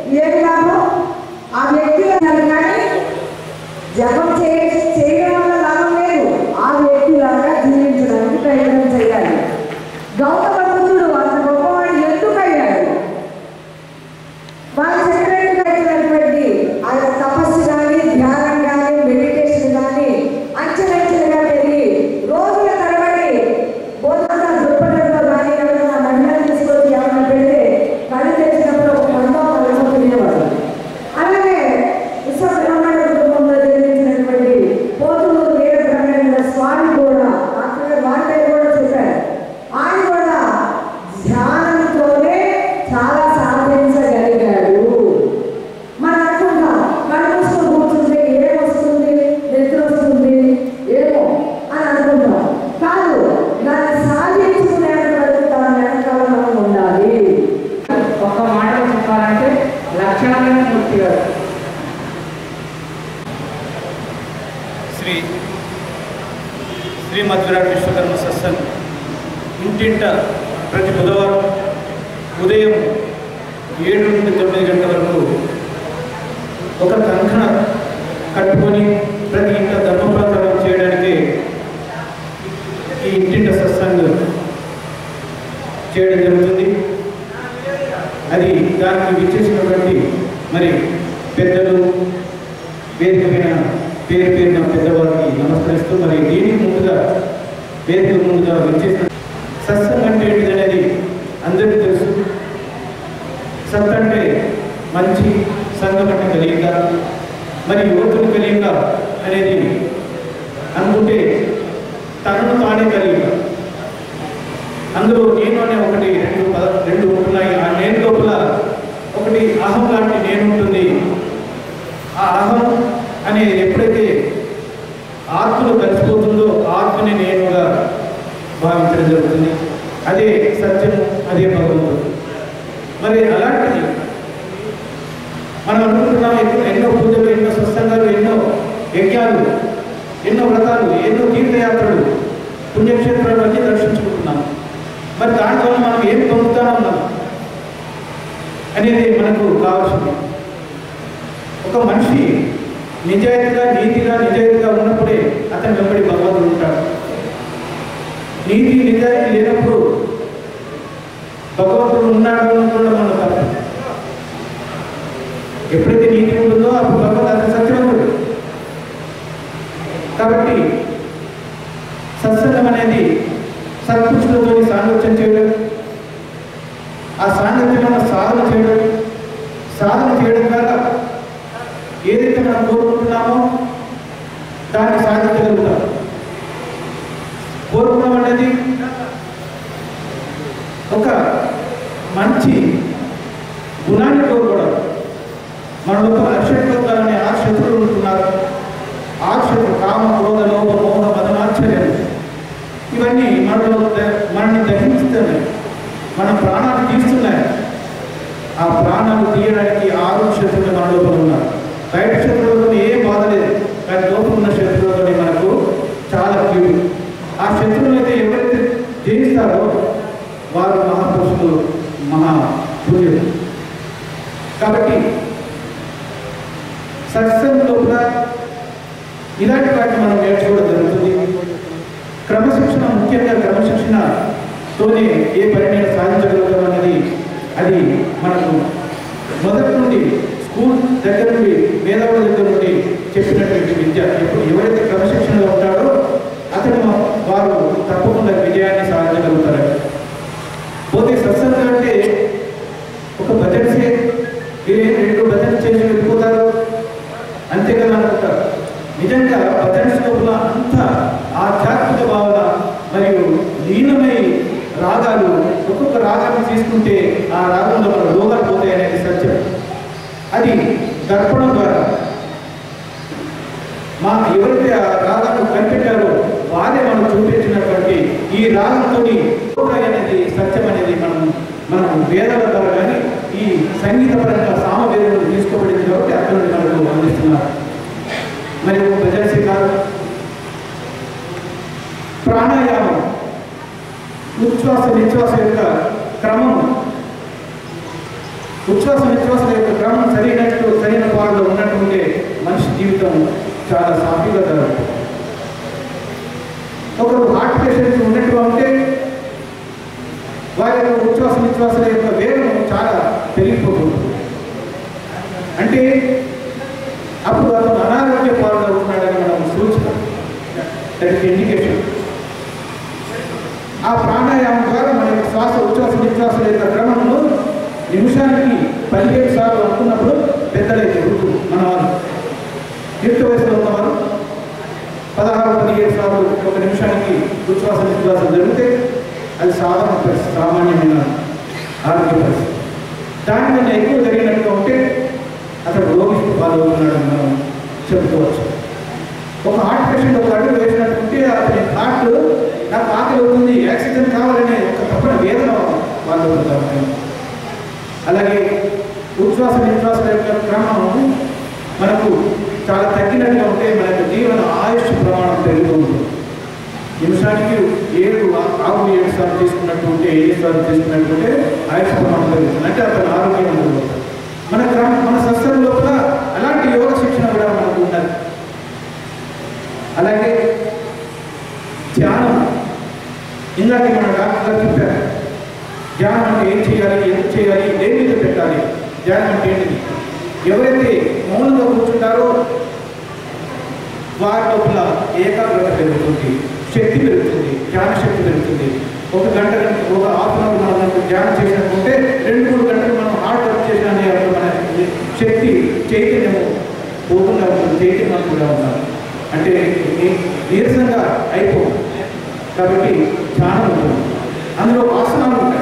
ఏమి లాభం ఆ వ్యక్తి కానీ జపం చేయ చేయడం వల్ల లాభం లేదు ఆ వ్యక్తిలాగా జీవించడానికి ప్రయత్నం చేయాలి గౌతమ బుద్ధుడు అంత గొప్పవాడు ఎందుకు అయ్యాడు వాళ్ళు చెప్పినటువంటి ఆయన తపస్సు కానీ ధ్యానం కానీ మెడిటేషన్ కానీ అంచెలంచెలుగా పెరిగి రోజుల తరబడి బోధన దృక్పథంలో కానీ ఎవరైనా మహిళలు తీసుకొచ్చి ఏమైనా పెడితే కళ్ళు తెచ్చినప్పుడు ఒక మందం కళ్ళు తినేవాడు అలాగే విశ్వబ్రహ్మణ కుటుంబంలో జన్మించినటువంటి పోతులూరు వీర బ్రహ్మేంద్ర స్వామి కూడా డాక్టర్ గారు వారి పేరు కూడా చెప్పారు ఆయన కూడా ధ్యానంతోనే చాలా సాధించగలిగాడు మనం అనుకుంటాం కళ్ళు మూసుకొని కూర్చుంటే ఏమొస్తుంది నిద్ర వస్తుంది ఏమో అని అనుకుంటాం కాదు దాన్ని సాధించుకునేంత వరకు దాని వెనకాల మనం ఉండాలి ఒక్క మాటలో చెప్పాలంటే లక్షణమైన మూర్తి గారు శ్రీ శ్రీ మధురాట్ విశ్వకర్మ సత్సంగ్ ఇంటింట ప్రతి బుధవారం ఉదయం ఏడు నుండి తొమ్మిది గంటల వరకు ఒక కంకణ కట్టుకొని ప్రతి ఇంట ధర్మప్రచారం చేయడానికి ఈ ఇంటింట సత్సంగ్ చేయడం జరుగుతుంది అది దానికి విచ్చేసినటువంటి మరి పెద్దలు వేదిక మీద పేరు పేరున పెద్దవారికి నమస్కరిస్తూ మరి దీనికి ముందుగా వేదిక ముందుగా విచ్చేసిన సత్సంగ్ అంటే ఏంటిది అనేది అందరికీ తెలుసు సత్ అంటే మంచి సంఘం అంటే కలిగిక మరి యువతులు కలిగిక అనేది అనుకుంటే తనను తానే కలిగిక అందులో నేను అనే ఒకటి రెండు పద రెండు ఉంటున్నాయి ఆ నేను లోపల ఒకటి అహం లాంటి నేను ఉంటుంది ఆ అహం అనేది ఎప్పుడైతే ఆత్మలో కలిసిపోతుందో ఆత్మని నేనుగా భావించడం జరుగుతుంది అదే సత్యం అదే భగవంతుడు మరి అలాంటిది మనం అనుకుంటున్నాం ఎన్నో ఎన్నో పూజలు ఎన్నో సత్సంగాలు ఎన్నో యజ్ఞాలు ఎన్నో వ్రతాలు ఎన్నో తీర్థయాత్రలు పుణ్యక్షేత్రాలు అన్నీ దర్శించుకుంటున్నాం మరి దాంట్లో మనం ఏం పొందుతా ఉన్నాం అనేది మనకు కావాల్సింది ఒక మనిషి నిజాయితీగా నీతిగా నిజాయితీగా ఉన్నప్పుడే అతని వెంబడి భగవంతుడు ఉంటాడు నీతి నిజాయితీ లేనప్పుడు భగవంతుడు ఉన్నాడు అనుకోవడం మనం తప్పు ఎప్పుడైతే నీతి ఉంటుందో అప్పుడు భగవంతుడు అతని సత్యవంతుడు కాబట్టి సత్సంగం అనేది సత్పురుషులతో సాంగత్యం చేయడం ఆ సాంగత్యంలో సాధన చేయడం సాధన చేయడం ద్వారా ఏదైతే మనం కోరుకుంటున్నామో దాన్ని సాధించగలుగుతాం కోరుకోవడం అనేది ఒక మంచి గుణాన్ని కోరుకోవడం మన లోపల అక్షయత్వాలనే ఆ శత్రువులు ఉంటున్నారు ఆ శత్రు కామ క్రోధ లోప మోహ మదనాశ్చర్యం ఇవన్నీ మనలో ద- మనల్ని దహిస్తున్నాయి మన ప్రాణాలు తీస్తున్నాయి ఆ ప్రాణాలు తీయడానికి ఆరు శత్రువులు మన లోపల ఉన్నారు బయట శత్రువులతో ఏ బాధ లేదు కానీ లోపల ఉన్న శత్రువులతో మనకు చాలా కీడు ఆ శత్రువులు అయితే ఎవరైతే జయిస్తారో వారు మహాపురుషులు మహా పుణ్యులు కాబట్టి సత్సంగ లోపల ఇలాంటి వాటిని మనం నేర్చుకోవడం జరుగుతుంది క్రమశిక్షణ ముఖ్యంగా క్రమశిక్షణతోనే ఏ పనిని సాధించగలుగుతాం అనేది అది మనకు మొదటి నుండి స్కూల్ దగ్గర నుండి మేధావుల దగ్గర నుండి చెప్పినటువంటి విద్య ఇప్పుడు ఎవరైతే క్రమశిక్షణలో ఉంటాడో అతను వారు తప్పకుండా విజయాన్ని సాధించగలుగుతారు పోతే సత్సంగం అంటే ఒక బడ్జెట్ సే మీరు రెండు బడ్జెట్ చేసి వెళ్ళిపోతారు అంతేకాదు అనుకుంటారు నిజంగా భజన్స్ లోపల అంత ఆధ్యాత్మిక భావన మరియు లీనమై రాగాలు ఒక్కొక్క రాగాన్ని తీసుకుంటే ఆ రాగంలో మన రోగాలు పోతాయి అనేది సత్యం అది దర్పణం ద్వారా మా ఎవరైతే ఆ రాగాన్ని కనిపెట్టారో వారే మనం చూపించినటువంటి ఈ రాగంతో అనేది సత్యం అనేది మనం మనం వేదాల ద్వారా కానీ ఈ సంగీతపరంగా సామవేదంలో తీసుకోబడింది కాబట్టి అక్కడ నుండి మనకు అందిస్తున్నారు మరి ఒక భజనసి కాదు ప్రాణాయామం ఉచ్ఛ్వాస నిశ్వాస యొక్క క్రమం ఉచ్ఛ్వాస నిశ్వాసాల యొక్క క్రమం సరైనట్టు సరైన పాలలో ఉన్నట్టుంటే మనిషి జీవితం చాలా సాఫీగా జరుగుతుంది ఒకరు హార్ట్ పేషెంట్స్ ఉన్నట్టుగా ఉంటే వారి యొక్క ఉచ్ఛ్వాస నిశ్వాసాల యొక్క వేగం చాలా పెరిగిపోతుంది అంటే అప్పుడు అతను అనారోగ్య పాలన అవుతున్నాడని మనం సూచన దట్ ఇస్ ఇండికేషన్ ఆ ప్రాణాయామం ద్వారా మన యొక్క శ్వాస ఉచ్ఛ్వాస నిశ్వాసాల యొక్క క్రమంలో నిమిషానికి పదిహేడు సార్లు అనుకున్నప్పుడు పెద్దలైతే వృద్ధులు మన వాళ్ళు యుక్త వయసులో ఉన్నవారు పదహారు పదిహేడు సార్లు ఒక నిమిషానికి ఉచ్ఛ్వాస నిశ్వాసం జరిగితే అది సాధారణ పరిస్థితి సామాన్యమైన ఆరోగ్య పరిస్థితి దానికన్నా ఎక్కువ జరిగినట్టుగా ఉంటే అతడు రోగి పాల్గొన్నాడని మనం చెప్పుకోవచ్చు ఒక హార్ట్ పేషెంట్ ఒక అడుగు వేసినట్టుంటే అతని హార్ట్ నాకు ఆకలి అవుతుంది యాక్సిడెంట్ కావాలనే ఒక తప్పని వేదన వాళ్ళు ఉంటారు అలాగే ఉచ్ఛ్వాస నిశ్వాస యొక్క క్రమం మనకు చాలా తగ్గినట్టుగా ఉంటే మన యొక్క జీవన ఆయుష్ ప్రమాణం పెరుగుతూ ఉంటుంది నిమిషానికి ఏడు ఆరు ఏడు సార్లు తీసుకున్నట్టు ఉంటే ఏడు సార్లు తీసుకున్నట్టుంటే ఆయుష్ ప్రమాణం పెరుగుతుంది అంటే అతను ఆరోగ్యం ఉంటుంది మన క్రమ మన సస్యం లోపల అలాంటి యోగ శిక్షణ కూడా మనకు ఉన్నది అలాగే ధ్యానం ఇందాక మన డాక్టర్ గారు చెప్పారు ధ్యానం అంటే ఏం చేయాలి ఎందుకు చేయాలి దేని మీద పెట్టాలి ధ్యానం అంటే ఏంటిది ఎవరైతే మౌనంగా కూర్చుంటారో వారి లోపల ఏకాగ్రత పెరుగుతుంది శక్తి పెరుగుతుంది ధ్యాన శక్తి పెరుగుతుంది ఒక గంట ఒక హాఫ్ అన్ అవర్ మనం ధ్యానం చేసినట్టుంటే రెండు మూడు గంటలు మనం హార్డ్ వర్క్ చేసిన మన శక్తి చైతన్యము పోకుండా ఉంటుంది చైతన్యం కూడా ఉండాలి అంటే నీ- నీరసంగా అయిపోదు కాబట్టి ధ్యానం ఉంటుంది అందులో ఆసనాలు ఉంటాయి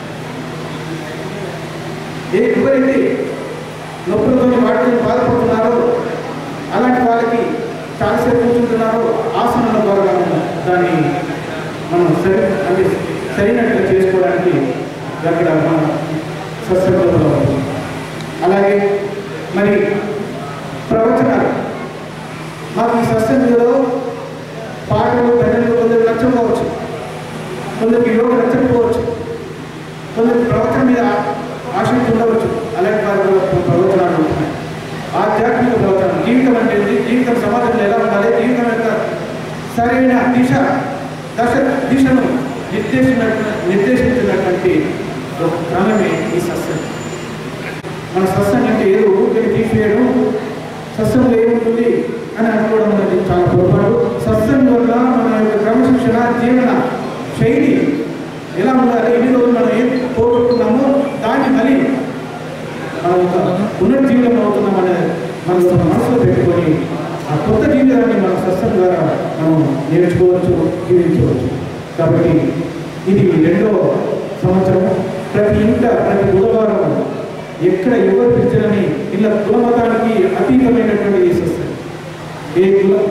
ఏ ఎవరైతే నొప్పులతో వాటిని బాధపడుతున్నారో అలాంటి వాళ్ళకి చాలాసేపు కూర్చుంటున్నారో ఆసనాల ద్వారా మనం దాన్ని మనం సరి అంటే సరైనట్టుగా చేసుకోవడానికి అక్కడ మన సస్యబలంలో ఉంటుంది అలాగే మరి ప్రవచనాలు మాకు ఈ సత్సంగంలో పాటలు భజనలు కొందరు నచ్చకపోవచ్చు కొందరికి యోగ నచ్చకపోవచ్చు కొందరికి ప్రవచనం మీద ఆసక్తి ఉండవచ్చు అలాంటి వారి కూడా ప్రవచనాలు ఉంటున్నాయి ఆధ్యాత్మిక ప్రవచనం జీవితం అంటే ఏంటి? జీవితం సమాజంలో ఎలా ఉండాలి జీవితం యొక్క సరైన దిశ దశ దిశను నిర్దేశించినట్టు నిర్దేశించినటువంటి ఒక క్రమమే ఈ సత్సంగం మన సత్సంగం అంటే ఏదో ఊరికే తీసివేయడం సత్సంగంలో ఏముంటుంది అని అనుకోవడం అనేది చాలా పొరపాటు సత్సంగం వల్ల మన యొక్క క్రమశిక్షణ జీవన శైలి ఎలా ఉండాలి ఎన్ని రోజులు మనం ఏం పోగొట్టుకున్నామో దాన్ని మళ్ళీ మనం ఒక పునర్జీవనం అవుతున్నామనే మన యొక్క మనసులో పెట్టుకొని ఆ కొత్త జీవితాన్ని మన సత్సంగం ద్వారా మనం నేర్చుకోవచ్చు జీవించవచ్చు కాబట్టి ఇది రెండో సంవత్సరం ప్రతి ఇంట ప్రతి బుధవారం ఎక్కడ ఎవరు పిలిచారని ఇలా కులమతానికి అతీతమైనటువంటి ఈ సత్సంగం ఏ కులం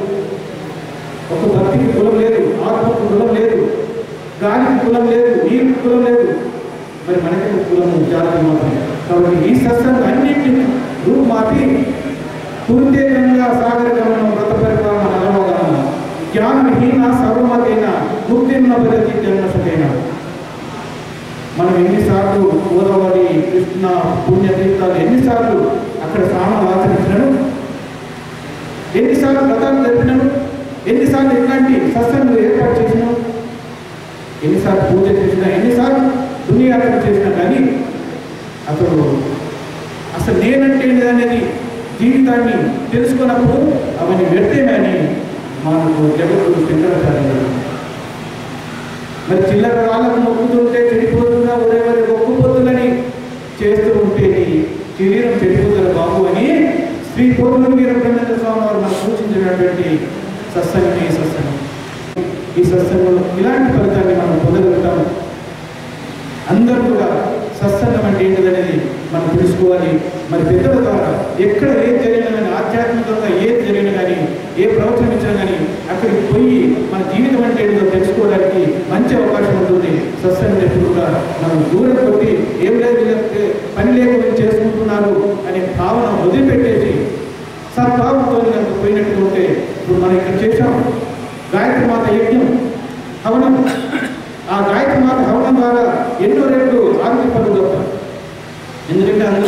ఒక భక్తికి కులం లేదు ఆత్మకు కులం లేదు గాలికి కులం లేదు నీరుకి కులం లేదు మరి మనకి కులము జాతి మాత్రమే కాబట్టి ఈ సత్సంగం అన్నింటినీ రూపుమాపి పూర్తేకంగా సాగర గమనం వ్రత పరిపాలన అనుభవగలన జ్ఞానహీన సర్వమతైన ముక్తిన్న పద్ధతి జన్మసుకైన మనం ఎన్నిసార్లు గోదావరి కృష్ణ పుణ్యతీర్థాలు ఎన్నిసార్లు అక్కడ స్నానాలు ఆచరించినాను ఎన్నిసార్లు వ్రతాలు జరిపినాను ఎన్నిసార్లు ఎట్లాంటి సత్సంగులు ఏర్పాటు చేసినాం ఎన్నిసార్లు పూజ చేసినా ఎన్నిసార్లు దునియాత్ర చేసినా కానీ అతడు అసలు నేనంటే ఏంటి అనేది జీవితాన్ని తెలుసుకున్నప్పుడు అవన్నీ వ్యర్థమని మనకు జగద్గురు శంకరాచార్య గారు మరి చిల్లర రాళ్ళకు మొక్కుతుంటే చెడిపోతుందా ఎవరెవరి మొక్కుపోతుందని చేస్తూ ఉంటే నీ శరీరం చెడిపోతుంది బాబు అని శ్రీ పూర్ణ వీరబ్రహ్మేంద్ర స్వామి వారు మనకు సూచించినటువంటి సత్సంగం ఈ సత్సంగం ఈ సత్సంగంలో ఇలాంటి ఫలితాన్ని మనం పొందగలుగుతాం అందరూ కూడా సత్సంగం అంటే ఏంటిదనేది మనం తెలుసుకోవాలి మరి పెద్దల ద్వారా ఎక్కడ ఏది జరిగినా కానీ ఆధ్యాత్మికంగా ఏది జరిగినా కానీ ఏ ప్రవచనం ఇచ్చినా కానీ అక్కడికి పోయి మన జీవితం అంటే ఏంటో తెలుసుకోవడానికి మంచి అవకాశం ఉంటుంది సత్సంగం ఎప్పుడు కూడా మనం దూరం కొట్టి ఏం లేదు వీళ్ళకి పని లేకుండా చేసుకుంటున్నారు అనే భావన వదిలిపెట్టేసి సద్భావంతో కనుక పోయినట్టు ఉంటే ఇప్పుడు మనం ఇక్కడ చేశాం గాయత్రి మాత యజ్ఞం హవనం ఆ గాయత్రి మాత హవనం ద్వారా ఎన్నో రెట్లు ఆరోగ్య పనులు దొరుకుతాయి ఎందుకంటే అందరూ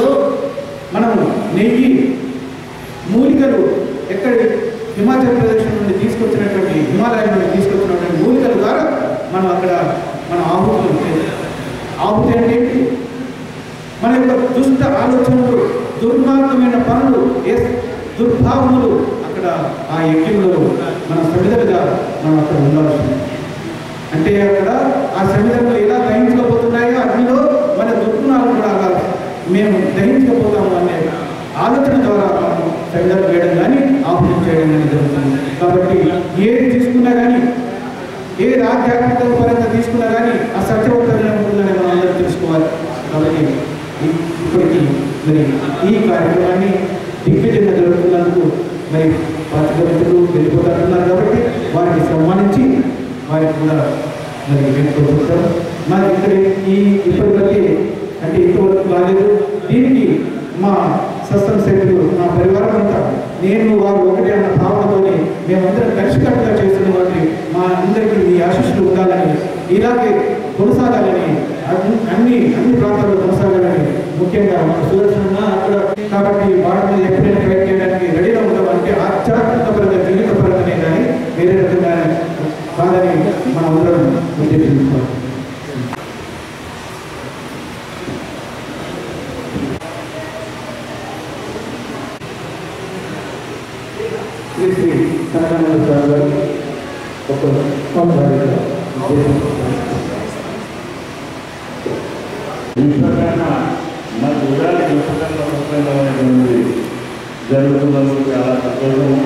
మనం నెయ్యి మూలికలు ఎక్కడ హిమాచల్ ప్రదేశ్ నుండి తీసుకొచ్చినటువంటి హిమాలయం నుండి తీసుకొచ్చినటువంటి మూలికల ద్వారా మనం అక్కడ మన ఆహుతులు చేస్తాం. ఆహుతి అంటే ఏంటి? మన యొక్క దుష్ట ఆలోచనలు దుర్మార్గమైన పనులు ఏ దుర్భావములు అక్కడ ఆ యజ్ఞంలో మన సమిధలుగా మనం అక్కడ ఉండాల్సింది అంటే అక్కడ ఆ సమిధములు ఎలా దహించకపోతున్నాయో అగ్నిలో మన దుర్గుణాలు కూడా అలా మేము దహించకపోతాము అనే ఆలోచన ద్వారా మనం సమిధలు వేయడం కానీ ఆహ్వానం చేయడం కానీ జరుగుతుంది కాబట్టి ఏది తీసుకున్నా కానీ ఏ ఆధ్యాత్మిక పరంగా తీసుకున్నా కానీ ఆ సత్యవంతంగా ఉంటుందని మనం అందరూ తెలుసుకోవాలి కాబట్టి ఈ- ఇప్పటికి మరి ఈ కార్యక్రమాన్ని దిగ్విజయంగా జరుగుతున్నందుకు మరి పాత్రిక మిత్రులు వెళ్ళిపోతున్నారు కాబట్టి వారిని సన్మానించి వారికి కూడా మరి వెళ్ళిపోతుంటారు మరి ఇక్కడ ఈ ఇప్పటివరకు అంటే ఇంతవరకు కాలేదు దీనికి మా సత్సంగ సభ్యులు మా పరివారం అంతా నేను వారు ఒకటి అన్న భావనతోని మేమందరం కలిసికట్టుగా చేస్తున్న వాటిని మా అందరికీ మీ ఆశీస్సులు ఉండాలని ఇలాగే కొనసాగాలని అన్ని అన్ని అన్ని ప్రాంతాల్లో కొనసాగాలని ముఖ్యంగా మన సుదర్శన అక్కడ కాబట్టి వాటి మీద ఎప్పుడైనా ట్రై చేయడానికి రెడీగా ఉంటాం అంటే ఆధ్యాత్మిక పరంగా జీవిత పరంగానే కానీ వేరే రకంగా కాదని మనం అందరం ఉద్దేశించుకోవాలి శ్రీ శ్రీ కనకానంద సార్ గారు ఒక స్వామివారిగా విశ్వకర్మ మన ఉగాది విశ్వకర్మ పుస్తకమైనటువంటి జరుగుతున్నందుకు చాలా సంతోషము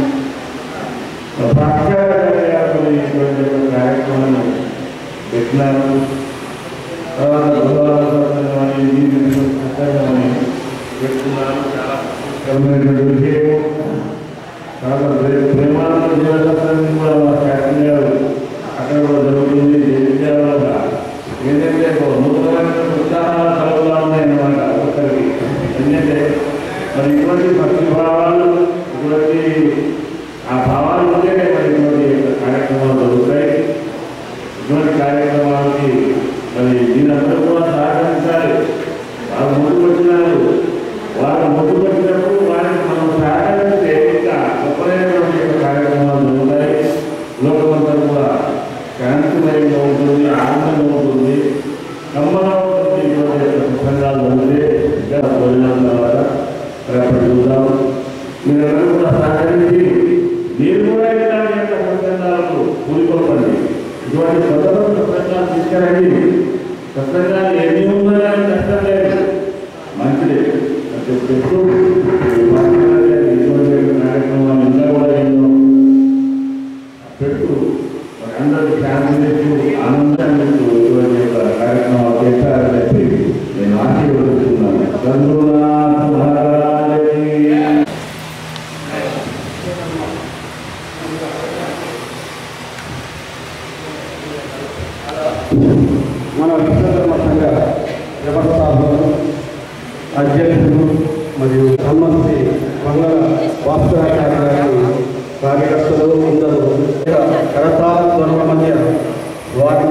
పాఠ్యాలటువంటి కార్యక్రమాన్ని పెట్టినారు తర్వాత గురువారం సత్సంగం అని నీతి సత్సంగం అని పెట్టుకున్నారు చాలా సంతోషకరమైనటువంటి విషయము తర్వాత ప్రే- ప్రేమానంద జీవ సత్సంగం కూడా మా శాస్త్రి గారు అక్కడ కూడా జరుగుతుంది విద్యాలయంలో ఏంటంటే ఒక నూతనమైన ఉత్సాహాలు కలుగుతా ఉన్నాయన్నమాట ఒక్కరికి ఎందుకంటే మరి ఇటువంటి భక్తి భావాలు ఇటువంటి ఆ భావాలు ఉంటేనే మరి ఇటువంటి కార్యక్రమాలు జరుగుతాయి ఇటువంటి కార్యక్రమాలకి మరి దీనందరూ కూడా సహకరించాలి వారు ముందుకు వచ్చినారు వారు ముందుకు వచ్చినప్పుడు వారిని మనం సహకరిస్తే ఇంకా గొప్పదైనటువంటి యొక్క కార్యక్రమాలు జరుగుతాయి లోకమంతా కూడా శాంతిమయంగా ఉంటుంది ఆనందంగా ఉంటుంది కమ్మగా ఉంటుంది ఇటువంటి యొక్క పుస్తకాలు చదివితే ఇంకా భోజనం తర్వాత రేపటి చూద్దాం మీరందరూ కూడా సహకరించి మీరు కూడా ఇలాంటి యొక్క పుస్తకాలకు కూలిపోకండి ఇటువంటి కొత్త కొత్త పుస్తకాలు తీసుకురండి పుస్తకాలు ఎన్ని ఉన్నాయో కష్టం లేదు మంచిదే అంటే ఎప్పుడు ఈ పట్టణాలు ఇటువంటి యొక్క కార్యక్రమాలు ఇంకా కూడా ఎన్నో పెట్టు మరి అందరూ ఫ్యామిలీ ఆనందాన్ని ఇటువంటి యొక్క కార్యక్రమాలు చేస్తారని చెప్పి నేను ఆశీర్వదిస్తున్నాను చంద్రునాథ్ మహారాజకి మన విశ్వకర్మ సంఘ వ్యవస్థాపకులు అధ్యక్షులు మరియు సంబంధి మంగళ వాస్తురాచార్య గారి కార్యకర్తలు అందరూ ఇక్కడ కరతాళ ధ్వనుల మధ్య వారి